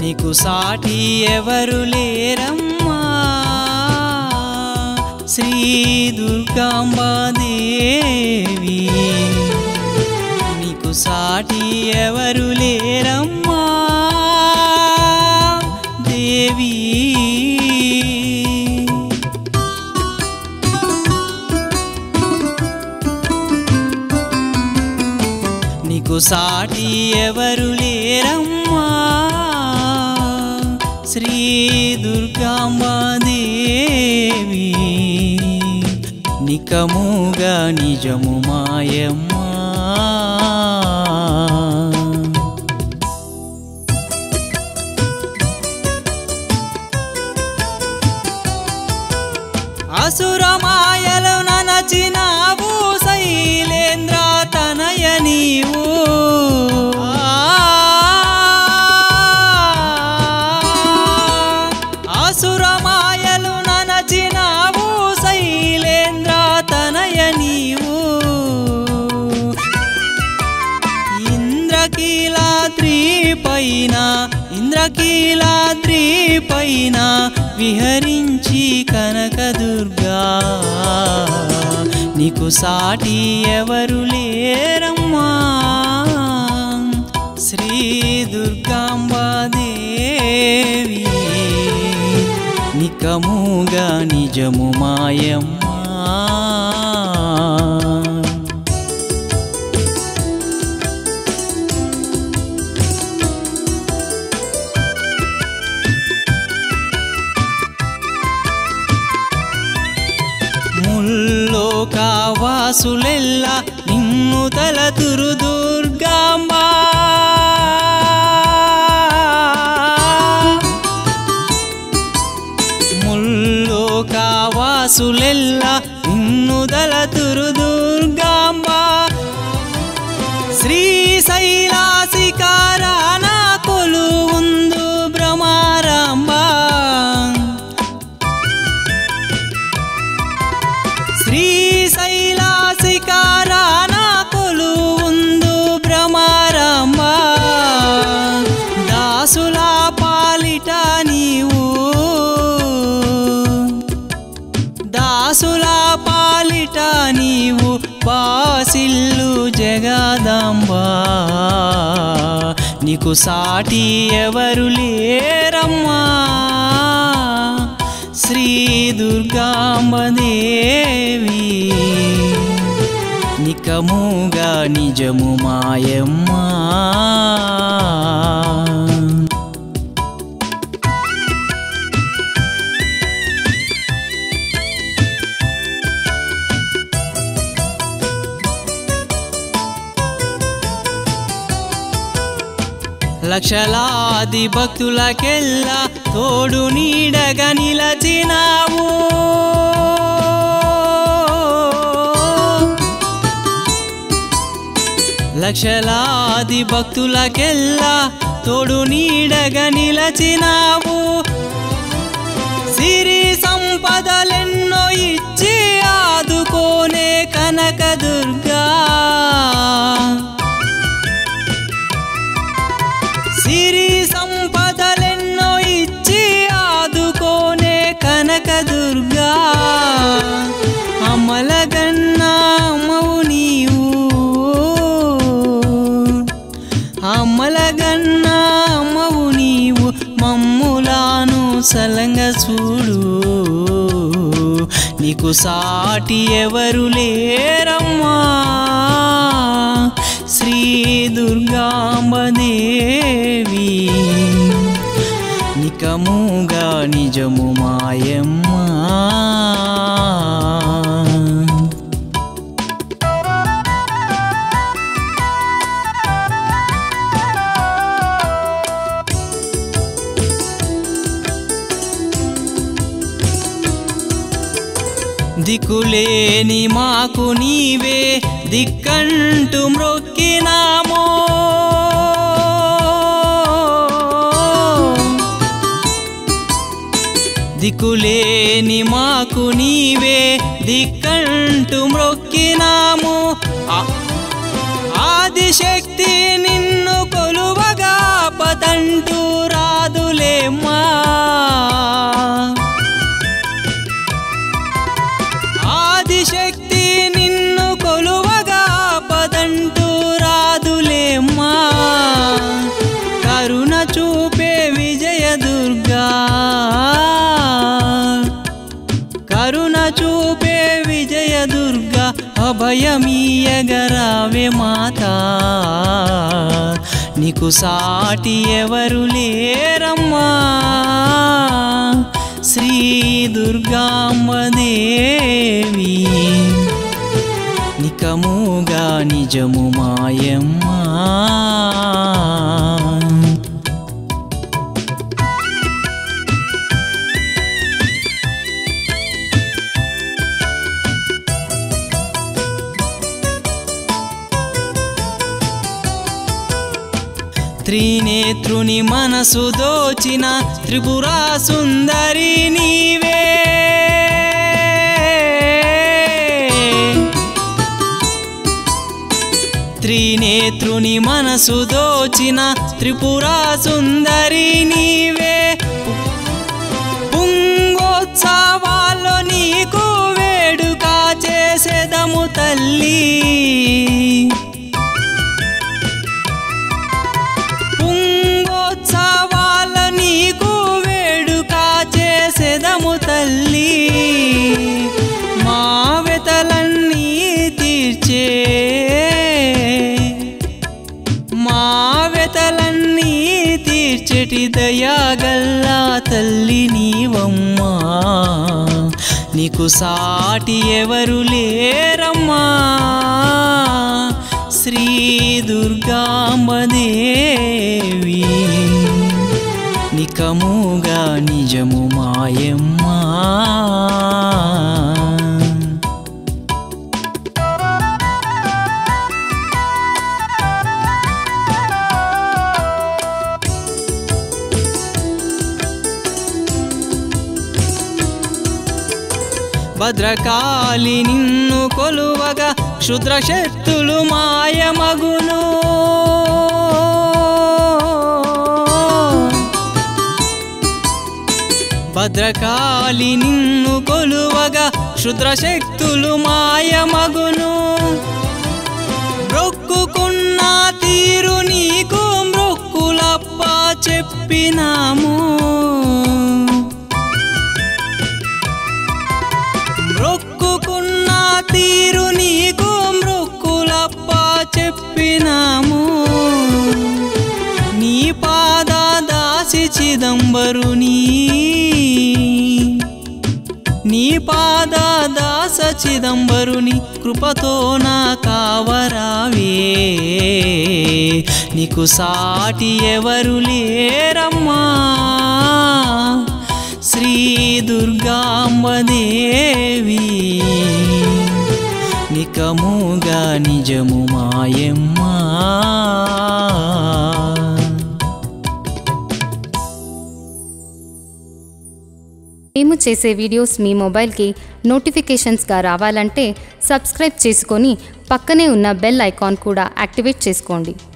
నీకు సాటి ఎవరు లేరమ్మా శ్రీ దుర్గాంబాదేవి నీకు సాటి ఎవరు లేరమ్మా దేవి నీకు సాటి ఎవరు లేరమ్మా శ్రీ దుర్గాంబాదేవి నికముగా నిజము మాయమ్మా అసురమాయలు ననచినావు శైలేంద్ర తనయ నీవు అసురమాయలు ననచినావు శైలేంద్ర తనయ నీవు ఇంద్రకీలాద్రి పైన ఇంద్రకీలాద్రి పైన విహరించి కనకదుర్గా నీకు సాటి ఎవరు లేరమ్మా శ్రీ దుర్గాంబాదేవి నికముగా నిజము మాయమ్మా ముల్లోకావాసులెల్ల నిన్ను తలతురు దుర్గాంబా ముల్లోకావాసులెల్ల నిన్ను తలతురు దుర్గాంబా శ్రీశైలాసికారాన కొలువుందు భ్రమారాంబా శ్రీశైలాసికారాన కొలువుందు భ్రమారాంబ దాసుల పాలిట నీవు దాసుల పాలిట నీవు బాసిల్లు జగదాంబా నీకు సాటి ఎవరు లేరమ్మా శ్రీ దుర్గాంబదేవి నికముగా నిజము మాయమ్మా లక్షలాది భక్తులకెల్లా తోడు నీడగా నిలచినావు లక్షలాది భక్తులకెల్లా తోడు నీడగా నిలచినావు సిరి సంపదలెన్నో ఇచ్చి ఆదుకోనే కనకదుర్గా సిరి సంపదలెన్నో ఇచ్చి ఆదుకోనే కనకదుర్గా అమలగన్నా అమ్మవు నీవు అమలగన్నా అమ్మవు నీవు మమ్ములాను సలంగ చూడు నీకు సాటి ఎవరు లేరమ్మా శ్రీ దుర్గాంబదేవి నికముగా నిజము మాయమ్మా దిక్కులేని మాకు నీవే దిక్కంటూ మ్రొక్కినామో దిక్కులేని మాకు నీవే దిక్కంటూ మ్రొక్కినాము ఆ- ఆదిశక్తి నిన్ను కొలువగా పదంటూ రాదు భాగ్యమీయగరావే మాత నీకు సాటి ఎవరు లేరమ్మా శ్రీ దుర్గాంబ దేవి నికముగా నిజము మాయమ్మా త్రినేత్రుని మనసు దోచిన త్రిపురా సుందరి నీవే త్రినేత్రుని మనసు దోచిన త్రిపురా సుందరి నీవే పుంగోత్సవాల్లో నీకు వేడుక చేసేదము తల్లి పుంగోత్సవాల నీకు వేడుక చేసేదము తల్లి మా వెతలన్నీ తీర్చే మా వెతలన్నీ తీర్చెటి దయాగల్లా తల్లి నీవమ్మా నీకు సాటి ఎవరు లేరమ్మా శ్రీ దుర్గాంబ దేవి నికముగా నిజము మాయమ్మా భద్రకాళి నిన్ను కొలువగా క్షుద్ర శక్తులు మాయమగును భద్రకాళి నిన్ను కొలువగా క్షుద్ర శక్తులు మాయమగును మొక్కుకున్న తీరు నీకు మొక్కులప్ప చెప్పినాము మొక్కుకున్న తీరు నీకు మొక్కులప్ప చెప్పినాము నీ పాద దాసి చిదంబరుని నీ పాద దాస చిదంబరుని కృపతో నా కావరావే నీకు సాటి ఎవరు లేరమ్మా శ్రీ దుర్గాంబ దేవి నికముగా నిజము మాయమ్మా మేము చేసే వీడియోస్ మీ మొబైల్కి నోటిఫికేషన్స్గా రావాలంటే సబ్స్క్రైబ్ చేసుకొని పక్కనే ఉన్న బెల్ ఐకాన్ కూడా యాక్టివేట్ చేసుకోండి